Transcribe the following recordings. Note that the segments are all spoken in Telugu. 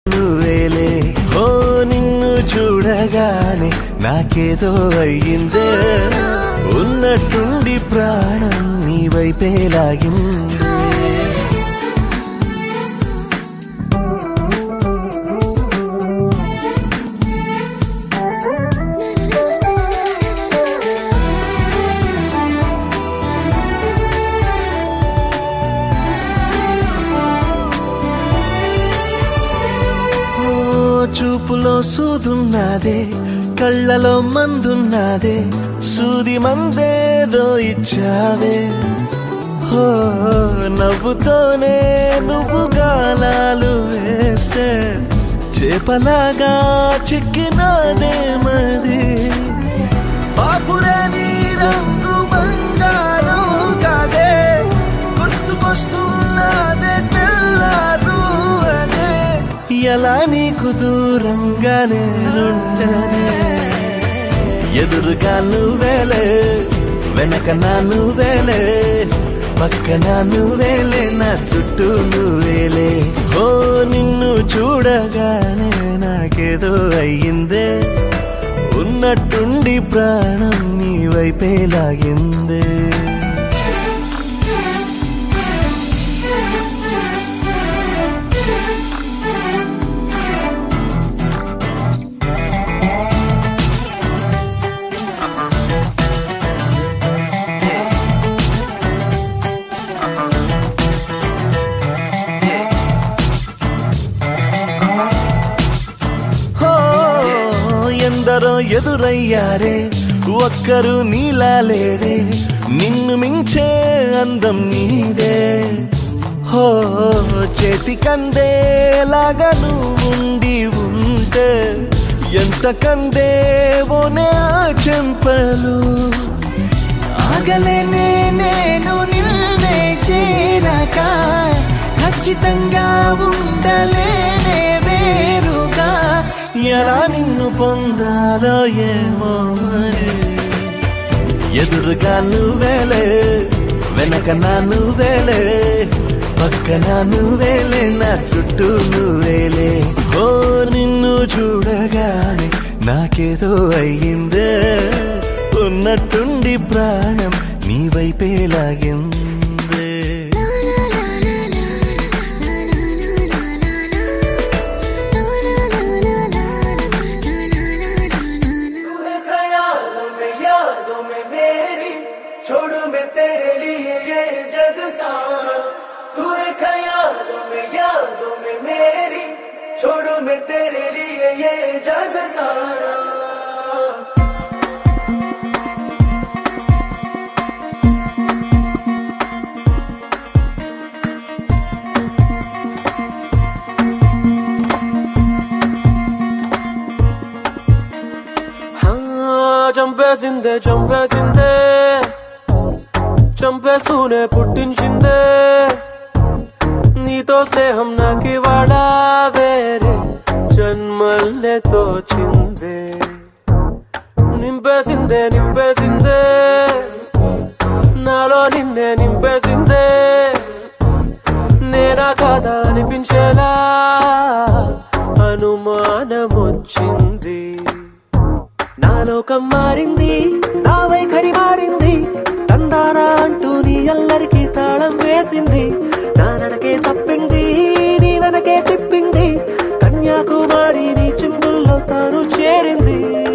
నువ్వేలే ఓ నిన్ను చూడగానే నాకేదో అయ్యిందే ఉన్నట్టుండి ప్రాణం నీ వైపే లాగింది ఓ చూపులో సూదున్నదే కళ్ళలో మందున్నదే సూది మందేదో ఇచ్చావే ఓ నవ్వుతోనే నువ్వు గాలాలు వేస్తే చేపలాగా చిక్కినాదే మది పాపురే నీ రంగు బంగారం కాదే గుర్తుకొస్తున్నదే తెల్లారు అనే ఎలా నీకు దూరంగానే ఉండనే ఎదురుగా నువ్వేలే వెనక నా నువ్వేలే పక్కన నువ్వేలే నా చుట్టూ నువ్వేలే ఓ నిన్ను చూడగానే నాకేదో అయ్యిందే ఉన్నట్టుండి ప్రాణం నీ వైపే లాగిందే హో ఎందరో ఎదురయ్యారే ఒక్కరు నీలా లేరే నిన్ను మించే అందం నీదే హో చేతి కందేలాగా నువ్వుండి ఉంటే ఎంత కందేవోనే ఆ చెంపలు ఆగలేనే నేను నిన్నే చేరక ఖచ్చితంగా ఉండలేనే వేరుగా ఎలా నిన్ను పొందాలో ఏమో మరి ఎదురుగా నువ్వేలే వెనక నా నువ్వేలే పక్కన నువ్వేలే నా చుట్టూ నువ్వేలే ఓ నిన్ను చూడగానే నాకేదో అయ్యిందే ఉన్నట్టుండి ప్రాణం నీ వైపే లాగిందే ख्यालों में यादों में मेरी छोड़ू मैं तेरे लिए ये जग सारा तू है ख्यालों में यादों में मेरी छोड़ू मैं तेरे लिए ये जग सारा చంపేసిందే చంపేసిందే చంపేస్తూనే పుట్టించిందే నీతో స్నేహం నాకి వాడా వేరే జన్మల్లే తోచిందే నింపేసిందే నింపేసిందే నాలో నిన్నే నింపేసిందే నేనా కాదా అనిపించేలా అనుమానమొచ్చింది నా లోకం మారింది నా వైఖరి మారింది తందానా అంటూ నీ అల్లరికి తాళం వేసింది నా నడకే తప్పింది నీ వెనకే తిప్పింది కన్యాకుమారి నీ చిందుల్లో తాను చేరింది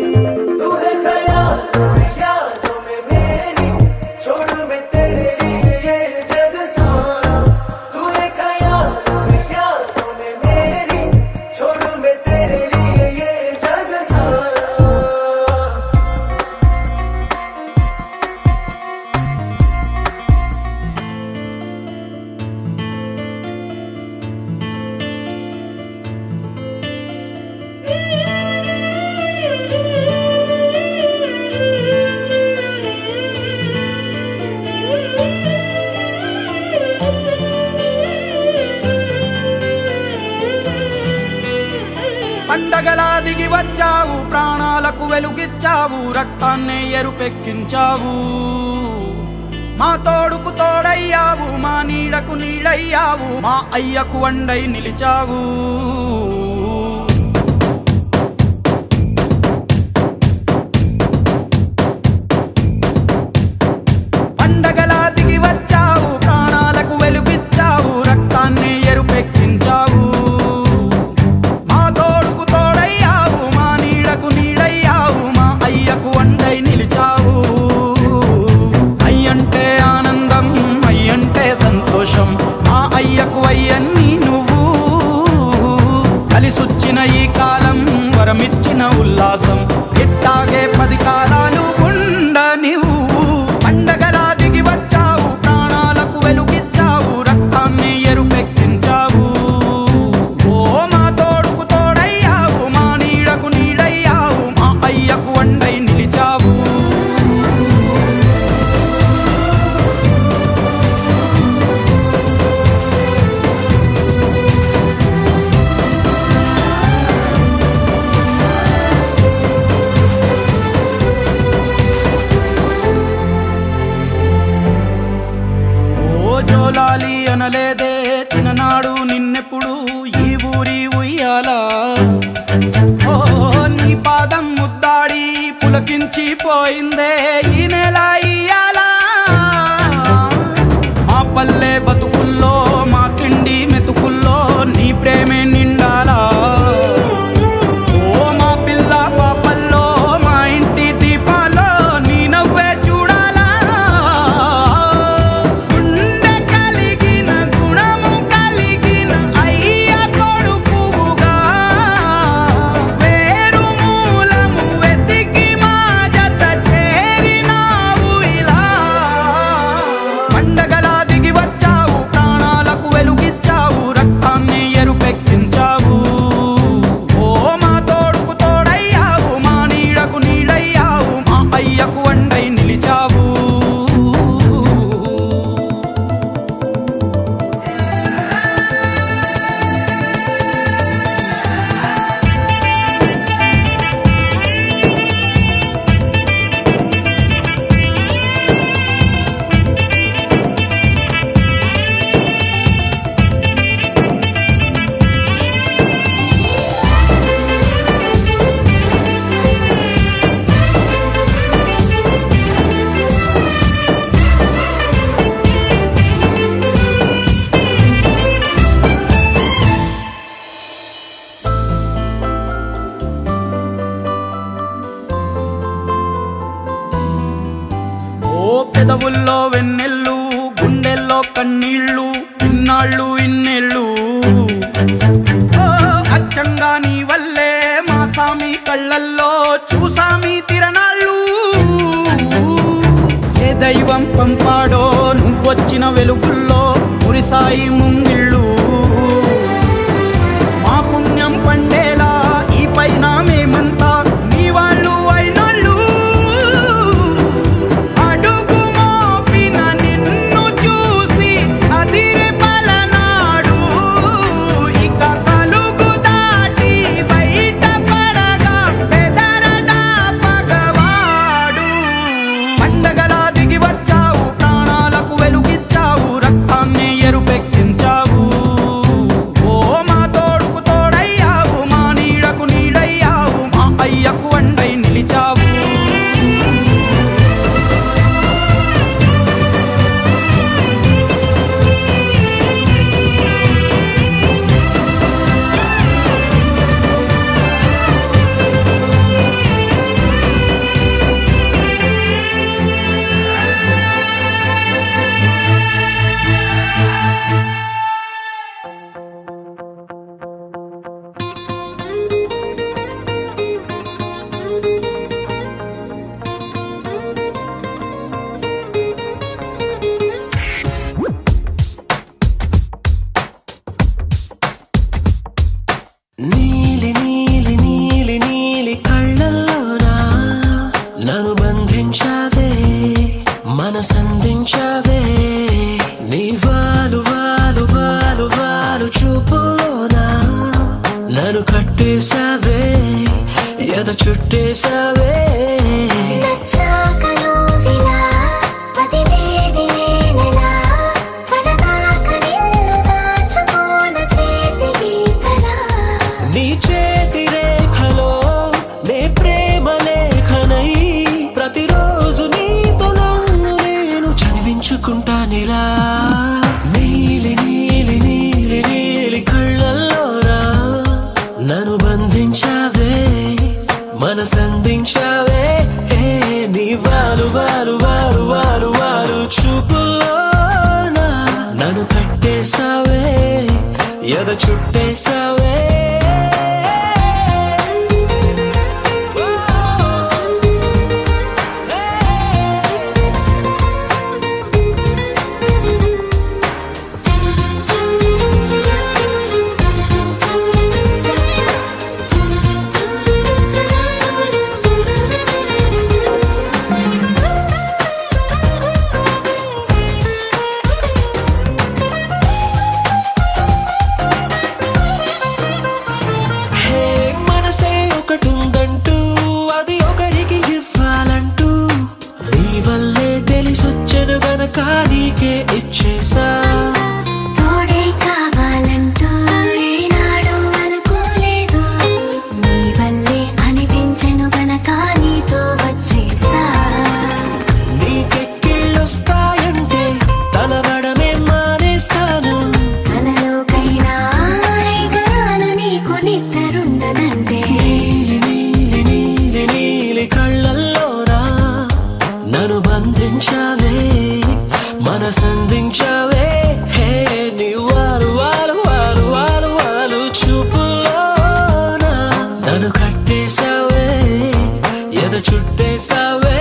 छोड़ मैं तेरे लिए ये जग सारा तू है ख्याल में यादों में मेरी छोड़ मैं तेरे लिए ये जग सारा పండగలా దిగి వచ్చావు ప్రాణాలకు వెలుగిచ్చావు రక్తాన్నే ఎరుపెక్కించావు మా తోడుకు తోడయ్యావు మా నీడకు నీడయ్యావు మా అయ్యకు వండై నిలిచావు లోకమిచ్చిన ఉల్లాసం ఇట్టాగే పది కాలాలు ఉండ నువ్వు పండగలా దిగి వచ్చావు ప్రాణాలకు వెలుగిచ్చావు రక్తాన్ని ఎరుపెక్కించావు ఓ మా తోడుకు తోడయ్యావు మా నీడకు నీడయ్యావు మా అయ్యకు వండై నిలిచావు ఓ జోలాలి అనలేదే చిన్ననాడు నిన్నెప్పుడు ఈ ఊరి ఉయ్యాలా ఓ నీ పాదం ముద్దాడి పులకించి పోయిందే ఈ నెల ఇయ్యాలా మా పల్లె బతుకుల్లో మా తిండి మెతుకుల్లో నీ ప్రేమే నిండాలా ఓ మా పిల్ల పాపల్లో మా ఇంటి దీపాల్లో నీ నవ్వే చూడాలా గుండె కలిగిన గుణము కలిగిన అయ్య కొడుకుగా వేరు మూలము వెతికి మా జత చేరినావు ఇలా పండగలా దిగి వచ్చావు ప్రాణాలకు వెలుగిచ్చావు రక్తాన్ని ఎరుపెక్కించావు ఓ మా తోడుకు తోడయ్యావు మా నీడకు నీడయ్యావు మా అయ్యకు వండై నిలిచావు ఓ పెదవుల్లో వెన్నెల్లు గుండెల్లో కన్నీళ్ళు ఇన్నాళ్ళు ఇన్నేళ్ళు ఓ అచ్చంగా నీ వల్లే మా సామి కళ్ళల్లో చూసామి తిరణాళ్ళు ఏ దైవం పంపాడో నువ్వొచ్చిన వెలుగుల్లో మురిసాయి ముంగిళ్ళు మా పుణ్యం పండేలా ఈ పైన మేమంతా నీ వాళ్ళు అయినోళ్ళు అడుగు మోపిన నిన్ను చూసి అదిరి పలనాడు ఇక కలుగు దాటి బయట పడగా పెదరడా పగవాడు పండగలా దిగి వచ్చావు ప్రాణాలకు వెలుగిచ్చావు రక్తాన్ని ఎరుపెక్కించావు ఓ మా తోడుకు తోడయ్యావు మా నీడకు నీడయ్యావు మా అయ్యకు వండై నిలిచావు నీలి నీలి నీలి నీలి కళ్ళల్లోనా నన్ను బంధించావే మనసందించావే నీ వాలు వాలు వాలు వాలు చూపులోనా నన్ను కట్టేశావే ఎద చుట్టేశావే నచ్చాక నువ్విలా వదిలేది నేనెలా కడదాక నిన్ను దాచుకోన చేతి గీతలా నీ చేతి రేఖలో నే ప్రేమ లేఖనై ప్రతిరోజు నీతో నన్ను నేను చదివించుకుంటానిలా నీలి నీలి నీలి నీలి కళ్ళల్లోరా నన్ను బంధించావే మనసందించావే ఏ నీ వాలు వాలు వాలు వాలు వాలు చూపులోనా నన్ను కట్టేశావే ఎద చుట్టేశావే నీకే ఇచ్చేసా తోడే కావాలంటూ ఏనాడు అనుకోలేదు నీ వల్లే అనిపించెను గనక నీతో వచ్చేసా నీకెక్కిళ్ళొస్తాయంటే తలవడమే మానేస్తాను కలలోకైనా ఎగరాను నీకు నిద్రుండదంటే నీలి నీలి నీలి నీలి కళ్ళల్లోనా నన్ను బంధించావే మనసందించావే హే నీ వారు వారు వారు వారు వారు చూపులోనా నన్ను కట్టేశావే ఎద చుట్టేశావే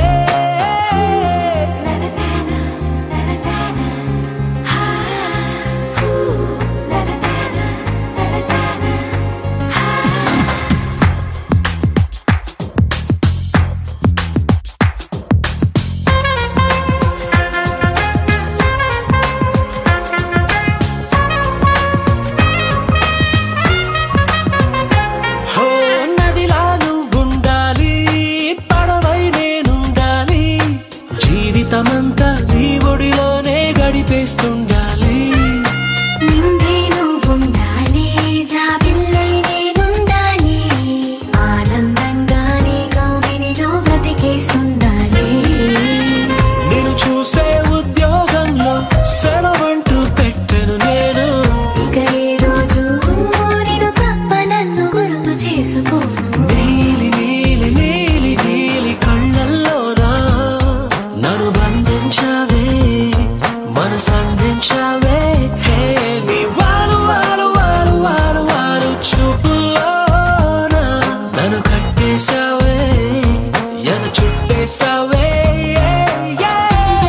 హో నదిలా నువ్వుండాలి పడవై నేనుండాలి జీవితమంతా నీ ఒడిలోనే గడిపేస్తుండాలి నిండే నువ్వుండాలి జాబిల్లై నేనుండాలి ఆనందంగా నీ కౌగిలిలో బ్రతికేస్తుండాలి నేను చూసే ఉద్యోగంలో సెలవంటూ పెట్టను నేను ఇక ఏ రోజు నేను తప్ప నన్ను గుర్తు చేసుకోను నీలి నీలి నీలి నీలి కళ్ళల్లోనా నన్ను బంధించావే మనసందించావే హే నీ వారు వారు వారు వారు వారు చూపులోనా నన్ను కట్టేశావే ఎన చుట్టేశావే yeah, yeah.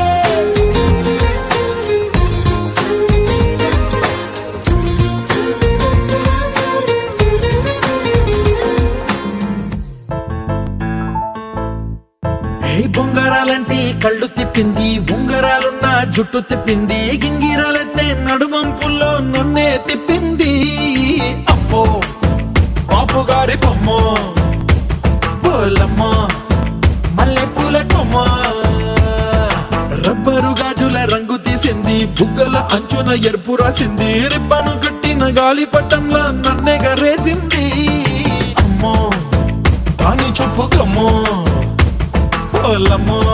ఏ బొంగరాలంటే కళ్ళు తిప్పింది ఉంగరాలున్న జుట్టు తిప్పింది గింగిరాలైతే నడుమంపుల్లో నన్నే తిప్పింది అమ్మో బాబు గారి బొమ్మ పోలమ్మ మల్లె పూల కొమ్మ రబ్బరు గాజుల రంగు తీసింది బుగ్గల అంచున ఎరుపు రాసింది రిబ్బను కట్టిన గాలి పట్టంలా నన్నే గరేసింది అమ్మో కాని చెప్పుకమ్మో పొలము